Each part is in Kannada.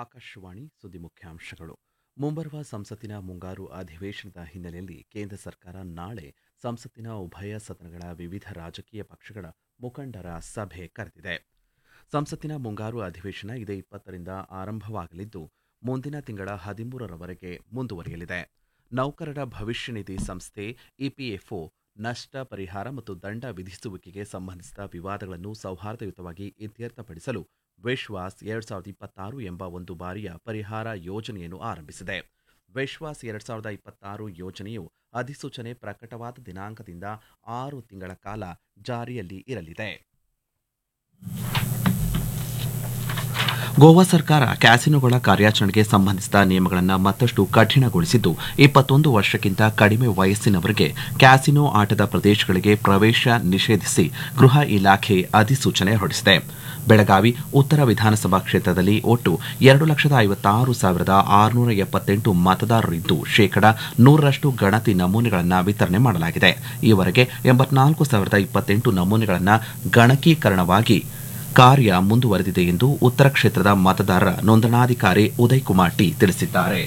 ಆಕಾಶವಾಣಿ ಸುದ್ದಿ ಮುಖ್ಯಾಂಶಗಳು ಮುಂಬರುವ ಸಂಸತ್ತಿನ ಮುಂಗಾರು ಅಧಿವೇಶನದ ಹಿನ್ನೆಲೆಯಲ್ಲಿ ಕೇಂದ್ರ ಸರ್ಕಾರ ನಾಳೆ ಸಂಸತ್ತಿನ ಉಭಯ ಸದನಗಳ ವಿವಿಧ ರಾಜಕೀಯ ಪಕ್ಷಗಳ ಮುಖಂಡರ ಸಭೆ ಕರೆದಿದೆ ಸಂಸತ್ತಿನ ಮುಂಗಾರು ಅಧಿವೇಶನ ಇದೇ ಇಪ್ಪತ್ತರಿಂದ ಆರಂಭವಾಗಲಿದ್ದು ಮುಂದಿನ ತಿಂಗಳ ಹದಿಮೂರರವರೆಗೆ ಮುಂದುವರಿಯಲಿದೆ ನೌಕರರ ಭವಿಷ್ಯ ನಿಧಿ ಸಂಸ್ಥೆ ಇಪಿಎಫ್ಒ ನಷ್ಟ ಪರಿಹಾರ ಮತ್ತು ದಂಡ ವಿಧಿಸುವಿಕೆಗೆ ಸಂಬಂಧಿಸಿದ ವಿವಾದಗಳನ್ನು ಸೌಹಾರ್ದಯುತವಾಗಿ ಇತ್ಯರ್ಥಪಡಿಸಲು ವಿಶ್ವಾಸ್ ಎರಡ್ ಸಾವಿರದ ಇಪ್ಪತ್ತಾರು ಎಂಬ ಒಂದು ಬಾರಿಯ ಪರಿಹಾರ ಯೋಜನೆಯನ್ನು ಆರಂಭಿಸಿದೆ ವಿಶ್ವಾಸ್ ಎರಡ್ ಸಾವಿರದ ಇಪ್ಪತ್ತಾರು ಯೋಜನೆಯು ಅಧಿಸೂಚನೆ ಪ್ರಕಟವಾದ ದಿನಾಂಕದಿಂದ ಆರು ತಿಂಗಳ ಕಾಲ ಜಾರಿಯಲ್ಲಿ ಇರಲಿದೆ ಗೋವಾ ಸರ್ಕಾರ ಕ್ಯಾಸಿನೋಗಳ ಕಾರ್ಯಾಚರಣೆಗೆ ಸಂಬಂಧಿಸಿದ ನಿಯಮಗಳನ್ನು ಮತ್ತಷ್ಟು ಕಠಿಣಗೊಳಿಸಿದ್ದು ಇಪ್ಪತ್ತೊಂದು ವರ್ಷಕ್ಕಿಂತ ಕಡಿಮೆ ವಯಸ್ಸಿನವರಿಗೆ ಕ್ಯಾಸಿನೋ ಆಟದ ಪ್ರದೇಶಗಳಿಗೆ ಪ್ರವೇಶ ನಿಷೇಧಿಸಿ ಗೃಹ ಇಲಾಖೆ ಅಧಿಸೂಚನೆ ಹೊರಡಿಸಿದೆ ಬೆಳಗಾವಿ ಉತ್ತರ ವಿಧಾನಸಭಾ ಕ್ಷೇತ್ರದಲ್ಲಿ ಒಟ್ಟು ಎರಡು ಲಕ್ಷದ ಐವತ್ತಾರು ಸಾವಿರದ ಆರುನೂರ ಎಪ್ಪತ್ತೆಂಟು ಮತದಾರರಿದ್ದು ಶೇಕಡ ನೂರರಷ್ಟು ಗಣತಿ ನಮೂನೆಗಳನ್ನು ವಿತರಣೆ ಮಾಡಲಾಗಿದೆ ಈವರೆಗೆ ಎಂಬತ್ನಾಲ್ಕು ಸಾವಿರದ ಇಪ್ಪತ್ತೆಂಟು ನಮೂನೆಗಳನ್ನು ಗಣಕೀಕರಣವಾಗಿ ಕಾರ್ಯ ಮುಂದುವರೆದಿದೆ ಎಂದು ಉತ್ತರ ಕ್ಷೇತ್ರದ ಮತದಾರರ ನೋಂದಣಾಧಿಕಾರಿ ಉದಯ್ ಕುಮಾರ್ ಟಿ ತಿಳಿಸಿದ್ದಾರೆ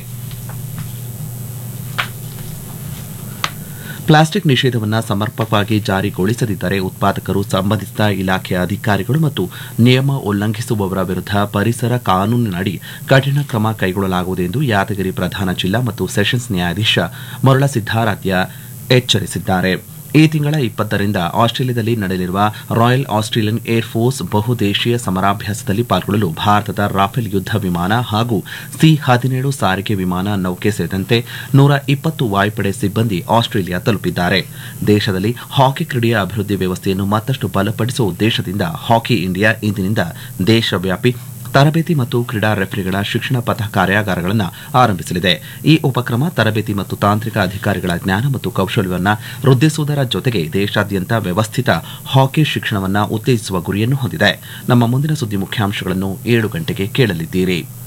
ಪ್ಲಾಸ್ಟಿಕ್ ನಿಷೇಧವನ್ನು ಸಮರ್ಪಕವಾಗಿ ಜಾರಿಗೊಳಿಸದಿದ್ದರೆ ಉತ್ಪಾದಕರು ಸಂಬಂಧಿಸಿದ ಇಲಾಖೆಯ ಅಧಿಕಾರಿಗಳು ಮತ್ತು ನಿಯಮ ಉಲ್ಲಂಘಿಸುವವರ ವಿರುದ್ಧ ಪರಿಸರ ಕಾನೂನಿನಡಿ ಕಠಿಣ ಕ್ರಮ ಕೈಗೊಳ್ಳಲಾಗುವುದು ಎಂದು ಯಾದಗಿರಿ ಪ್ರಧಾನ ಜಿಲ್ಲಾ ಮತ್ತು ಸೆಷನ್ಸ್ ನ್ಯಾಯಾಧೀಶ ಮರುಳ ಸಿದ್ದಾರಾಧ್ಯ ಎಚ್ಚರಿಸಿದ್ದಾರೆ ಈ ತಿಂಗಳ ಇಪ್ಪತ್ತರಿಂದ ಆಸ್ಟ್ರೇಲಿಯಾದಲ್ಲಿ ನಡೆಯಲಿರುವ ರಾಯಲ್ ಆಸ್ಟ್ರೇಲಿಯನ್ ಏರ್ ಫೋರ್ಸ್ ಬಹುದೇಶೀಯ ಸಮರಾಭ್ಯಾಸದಲ್ಲಿ ಪಾಲ್ಗೊಳ್ಳಲು ಭಾರತದ ರಾಫೆಲ್ ಯುದ್ಧ ವಿಮಾನ ಹಾಗೂ ಸಿ ಹದಿನೇಳು ಸಾರಿಗೆ ವಿಮಾನ ನೌಕೆ ಸೇರಿದಂತೆ ನೂರ ಇಪ್ಪತ್ತು ವಾಯುಪಡೆ ಸಿಬ್ಬಂದಿ ಆಸ್ಟ್ರೇಲಿಯಾ ತಲುಪಿದ್ದಾರೆ ದೇಶದಲ್ಲಿ ಹಾಕಿ ಕ್ರೀಡೆಯ ಅಭಿವೃದ್ಧಿ ವ್ಯವಸ್ಥೆಯನ್ನು ಮತ್ತಷ್ಟು ಬಲಪಡಿಸುವ ಉದ್ದೇಶದಿಂದ ಹಾಕಿ ಇಂಡಿಯಾ ಇಂದಿನಿಂದ ದೇಶವ್ಯಾಪಿ ತರಬೇತಿ ಮತ್ತು ಕ್ರೀಡಾ ರೆಫರಿಗಳ ಶಿಕ್ಷಣ ಪಥ ಕಾರ್ಯಾಗಾರಗಳನ್ನು ಆರಂಭಿಸಲಿದೆ ಈ ಉಪಕ್ರಮ ತರಬೇತಿ ಮತ್ತು ತಾಂತ್ರಿಕ ಅಧಿಕಾರಿಗಳ ಜ್ಞಾನ ಮತ್ತು ಕೌಶಲ್ಯವನ್ನು ವೃದ್ಧಿಸುವುದರ ಜೊತೆಗೆ ದೇಶಾದ್ಯಂತ ವ್ಯವಸ್ಥಿತ ಹಾಕಿ ಶಿಕ್ಷಣವನ್ನು ಉತ್ತೇಜಿಸುವ ಗುರಿಯನ್ನು ಹೊಂದಿದೆ ನಮ್ಮ ಮುಂದಿನ ಸುದ್ದಿ ಮುಖ್ಯಾಂಶಗಳನ್ನು ಏಳು ಗಂಟೆಗೆ ಕೇಳಲಿದ್ದೀರಿ